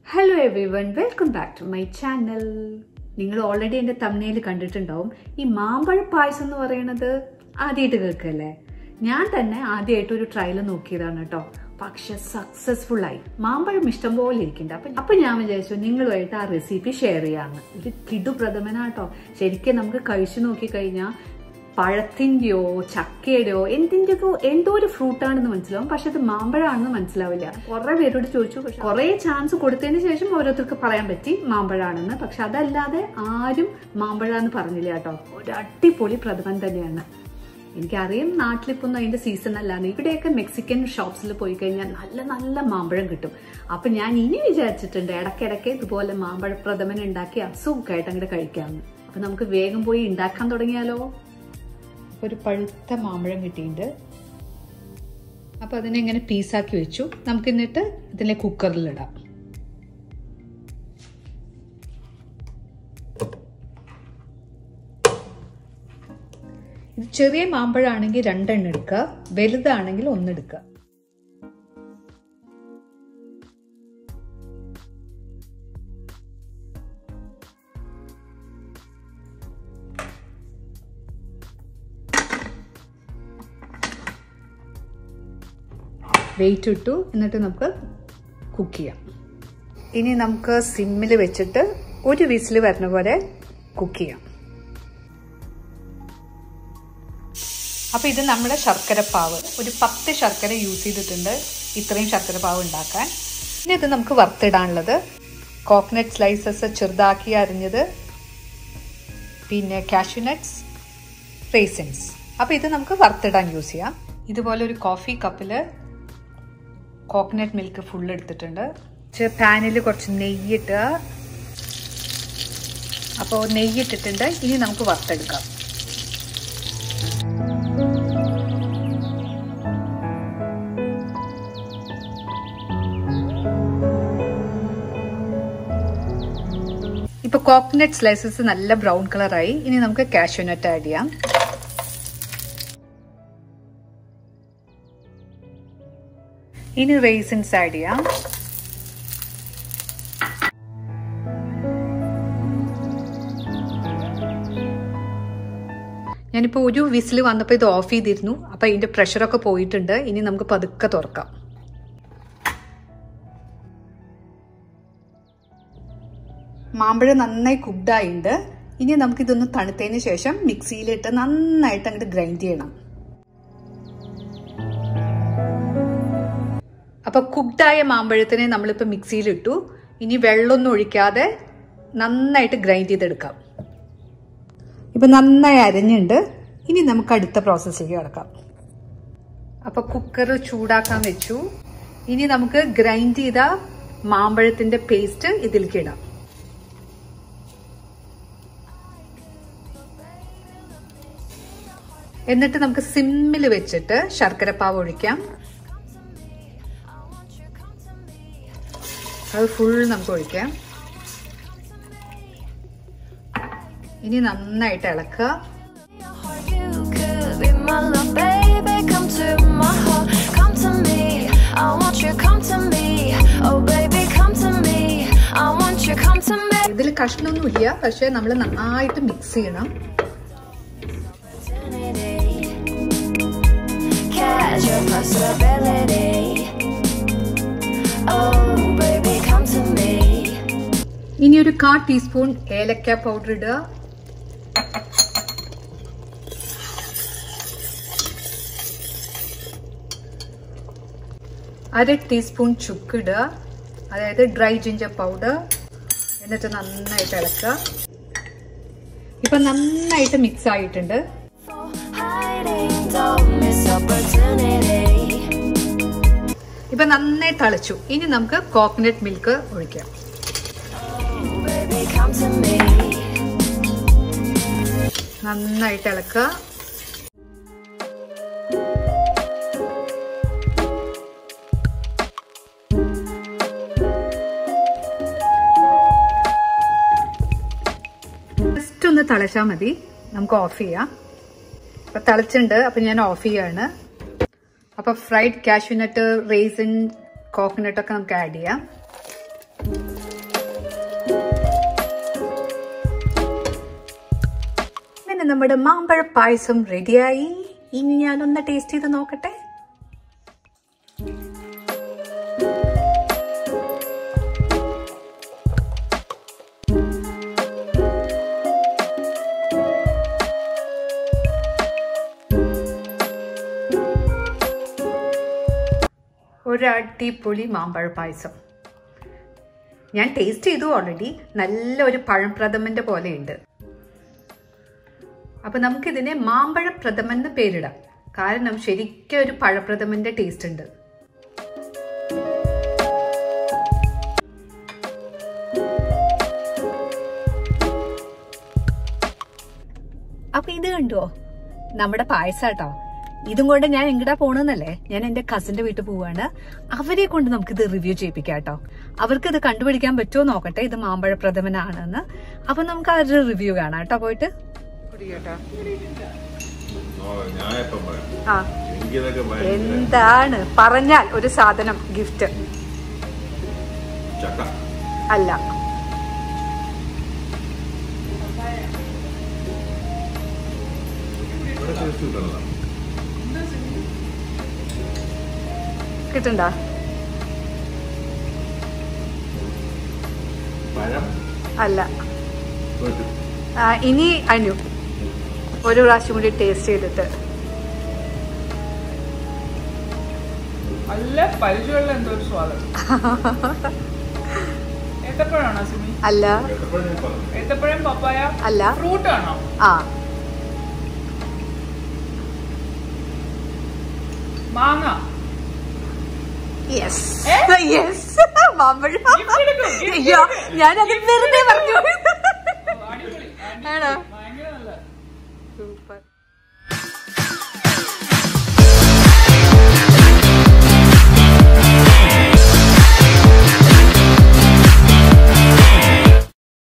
Hello everyone welcome back to my channel നിങ്ങൾ already എൻ്റെ തമ്മനയിൽ കണ്ടിട്ടുണ്ടാവും ഈ മാമ്പഴ പായസം എന്ന് പറയുന്നത് ആദ്യമായിട്ട് കേൾക്കല്ലേ ഞാൻ തന്നെ ആദ്യമായിട്ട് ഒരു ട്രയൽ നോക്കിയതാണ് കേട്ടോ പക്ഷെ സക്സസ്ഫുൾ ആയി മാമ്പഴം ഇഷ്ടം പോലെ ഇരിക്കുന്നുണ്ട് അപ്പൊ അപ്പൊ ഞാൻ വിചാരിച്ചു നിങ്ങളുമായിട്ട് ആ റെസിപ്പി ഷെയർ ചെയ്യാമെന്ന് ഒരു കിടു പ്രഥമനാട്ടോ ശരിക്കും നമുക്ക് കഴിച്ചു നോക്കി കഴിഞ്ഞാൽ പഴത്തിൻ്റെയോ ചക്കയുടെയോ എന്തിൻ്റെയോ എന്തോ ഒരു ഫ്രൂട്ടാണെന്ന് മനസ്സിലാവും പക്ഷെ അത് മാമ്പഴമാണെന്ന് മനസ്സിലാവില്ല കുറെ പേരോട് ചോദിച്ചു പക്ഷെ കുറെ ചാൻസ് കൊടുത്തതിന് ശേഷം ഓരോരുത്തർക്ക് പറയാൻ പറ്റി മാമ്പഴാണെന്ന് പക്ഷെ അതല്ലാതെ ആരും മാമ്പഴാന്ന് പറഞ്ഞില്ല കേട്ടോ ഒരു അടിപൊളി പ്രഥമൻ തന്നെയാണ് എനിക്കറിയാം നാട്ടിലിപ്പൊന്നും അതിന്റെ സീസൺ അല്ലാന്ന് ഇവിടെയൊക്കെ മെക്സിക്കൻ ഷോപ്സിൽ പോയി കഴിഞ്ഞാൽ നല്ല നല്ല മാമ്പഴം കിട്ടും അപ്പൊ ഞാൻ ഇനി വിചാരിച്ചിട്ടുണ്ട് ഇടയ്ക്കിടയ്ക്ക് ഇതുപോലെ മാമ്പഴ പ്രഥമൻ ഉണ്ടാക്കി അസുഖമായിട്ട് അങ്ങോട്ട് കഴിക്കാമെന്ന് അപ്പൊ നമുക്ക് വേഗം പോയി ഉണ്ടാക്കാൻ തുടങ്ങിയാലോ ഒരു പഴുത്ത മാമ്പഴം കിട്ടിയിട്ടുണ്ട് അപ്പോൾ അതിനെ ഇങ്ങനെ പീസാക്കി വെച്ചു നമുക്ക് എന്നിട്ട് ഇതിലെ കുക്കറിലിടാം ഇത് ചെറിയ മാമ്പഴമാണെങ്കിൽ രണ്ടെണ്ണം എടുക്കുക വലുതാണെങ്കിൽ ഒന്നെടുക്കുക വെയിറ്റ് ഇട്ടു എന്നിട്ട് നമുക്ക് കുക്ക് ചെയ്യാം ഇനി നമുക്ക് സിമ്മിൽ വെച്ചിട്ട് ഒരു വിസിൽ വരുന്ന പോലെ കുക്ക് ചെയ്യാം അപ്പോൾ ഇത് നമ്മുടെ ശർക്കരപ്പാവ് ഒരു പത്ത് ശർക്കര യൂസ് ചെയ്തിട്ടുണ്ട് ഇത്രയും ശർക്കരപ്പാവ് ഉണ്ടാക്കാൻ ഇനി ഇത് നമുക്ക് വറുത്തിടാനുള്ളത് കോക്കനട്ട് സ്ലൈസസ് ചെറുതാക്കി അരിഞ്ഞത് പിന്നെ കാഷ്യൂനട്ട്സ് റേസിൻസ് അപ്പോൾ ഇത് നമുക്ക് വറുത്തിടാൻ യൂസ് ചെയ്യാം ഇതുപോലെ ഒരു കോഫി കപ്പിൽ കോക്കനട്ട് മിൽക്ക് ഫുൾ എടുത്തിട്ടുണ്ട് പാനിൽ കുറച്ച് നെയ്യിട്ട് അപ്പോൾ നെയ്യിട്ടിട്ടുണ്ട് ഇനി നമുക്ക് വറുത്തെടുക്കാം ഇപ്പൊ കോക്കനട്ട് സ്ലൈസസ് നല്ല ബ്രൗൺ കളറായി ഇനി നമുക്ക് കാഷ്യൂനട്ട് ആഡ് ചെയ്യാം ഇനി റേസിൻസ് ആഡ് ചെയ്യാം ഞാനിപ്പോൾ ഒരു വിസിൽ വന്നപ്പോൾ ഇത് ഓഫ് ചെയ്തിരുന്നു അപ്പോൾ ഇതിൻ്റെ പ്രഷറൊക്കെ പോയിട്ടുണ്ട് ഇനി നമുക്ക് പതുക്കെ തുറക്കാം മാമ്പഴം നന്നായി കുക്ഡായിട്ടുണ്ട് ഇനി നമുക്കിതൊന്ന് തണുത്തതിന് ശേഷം മിക്സിയിലിട്ട് നന്നായിട്ട് അങ്ങോട്ട് ഗ്രൈൻഡ് ചെയ്യണം അപ്പൊ കുക്ഡായ മാമ്പഴത്തിനെ നമ്മളിപ്പോൾ മിക്സിയിലിട്ടു ഇനി വെള്ളമൊന്നും ഒഴിക്കാതെ നന്നായിട്ട് ഗ്രൈൻഡ് ചെയ്തെടുക്കാം ഇപ്പൊ നന്നായി അരഞ്ഞുണ്ട് ഇനി നമുക്ക് അടുത്ത പ്രോസസ്സിലേക്ക് കിടക്കാം അപ്പൊ കുക്കർ ചൂടാക്കാൻ വെച്ചു ഇനി നമുക്ക് ഗ്രൈൻഡ് ചെയ്ത മാമ്പഴത്തിന്റെ പേസ്റ്റ് ഇതിലേക്ക് ഇടാം എന്നിട്ട് നമുക്ക് സിമ്മിൽ വെച്ചിട്ട് ശർക്കരപ്പാവ് ഒഴിക്കാം അത് ഫുൾ നമുക്ക് ഒഴിക്കാം ഇനി നന്നായിട്ട് ഇളക്കുക ഇതിൽ കഷ്ണമൊന്നും ഇല്ല പക്ഷെ നമ്മൾ നന്നായിട്ട് മിക്സ് ചെയ്യണം Catch your possibility. Oh, baby, come to me. ഇനി ഒരു കാ ടീസ്പൂൺ ഏലക്ക പൗഡർ ഇടുക അര ടീസ്പൂൺ ചുക്ക് ഇടുക അതായത് ഡ്രൈ ജിഞ്ചർ പൗഡർ എന്നിട്ട് നന്നായിട്ട് ഇളക്കുക ഇപ്പൊ നന്നായിട്ട് മിക്സ് ആയിട്ടുണ്ട് ഇപ്പൊ നന്നായി തളിച്ചു ഇനി നമുക്ക് കോക്കനട്ട് മിൽക്ക് ഒഴിക്കാം നന്നായിട്ട് ഇളക്കുക ജസ്റ്റ് ഒന്ന് തിളച്ചാൽ മതി നമുക്ക് ഓഫ് ചെയ്യാം അപ്പൊ തിളച്ചുണ്ട് അപ്പൊ ഞാൻ ഓഫ് ചെയ്യാണ് അപ്പൊ ഫ്രൈഡ് കാഷ്യൂനട്ട് റേസിൻ കോക്കനട്ട് ഒക്കെ നമുക്ക് ആഡ് ചെയ്യാം അങ്ങനെ നമ്മുടെ മാമ്പഴ പായസം റെഡിയായി ഇനി ഞാനൊന്ന് ടേസ്റ്റ് ചെയ്ത് നോക്കട്ടെ ഒരു അടിപൊളി മാമ്പഴ പായസം ഞാൻ ടേസ്റ്റ് ചെയ്തു ഓൾറെഡി നല്ല ഒരു പഴംപ്രഥമന്റെ പോലെയുണ്ട് അപ്പൊ നമുക്കിതിനെ മാമ്പഴ പ്രഥമൻ എന്ന് പേരിടാം കാരണം ശരിക്കും ഒരു പഴപ്രഥമന്റെ ടേസ്റ്റ് ഉണ്ട് അപ്പൊ ഇത് കണ്ടുവോ നമ്മുടെ പായസാട്ടോ ഇതും കൊണ്ട് ഞാൻ എങ്ങടാ പോണെന്നല്ലേ ഞാൻ എന്റെ കസിന്റെ വീട്ടിൽ പോവാണ് അവരെ കൊണ്ട് നമുക്കിത് റിവ്യൂ ചെയ്യിപ്പിക്കാം കേട്ടോ അവർക്ക് ഇത് കണ്ടുപിടിക്കാൻ പറ്റുമോ നോക്കട്ടെ ഇത് മാമ്പഴ പ്രഥമനാണെന്ന് അപ്പൊ നമുക്ക് അവരുടെ റിവ്യൂ കാണാം കേട്ടോ പോയിട്ട് ഞാൻ എപ്പം പറയാം ആ എനിക്കിതൊക്കെ ഭയങ്കര എന്താണ് പറഞ്ഞാൽ ഒരു സാധനം ഗിഫ്റ്റ് ചക്ക അല്ല ഇവിടെ ടേസ്റ്റ് കിട്ടണതാ കിട്ടണ്ട പഴം അല്ല തോറ്റു ആ, ഇനി അനു ഒരു പ്രാവശ്യം കൂടി ടേസ്റ്റ് ചെയ്തിട്ട് നല്ല പരിചയമുള്ള എന്തോ ഒരു സ്വാദം ഏത്തപ്പഴമാണോ സിമി അല്ല എപ്പോഴും ഞാൻ പറഞ്ഞു ഏത്തപ്പഴം പപ്പായ അല്ല ഫ്രൂട്ട് ആണോ ആ മാങ്ങ യെസ് ഏ? യെസ് മാമ്പഴം Gift എടുക്കൂ, gift അയ്യോ ഞാനത് വെറുതെ പറഞ്ഞു ഓ, അടിപൊളി ആണോ ഭയങ്കര നല്ല സൂപ്പർ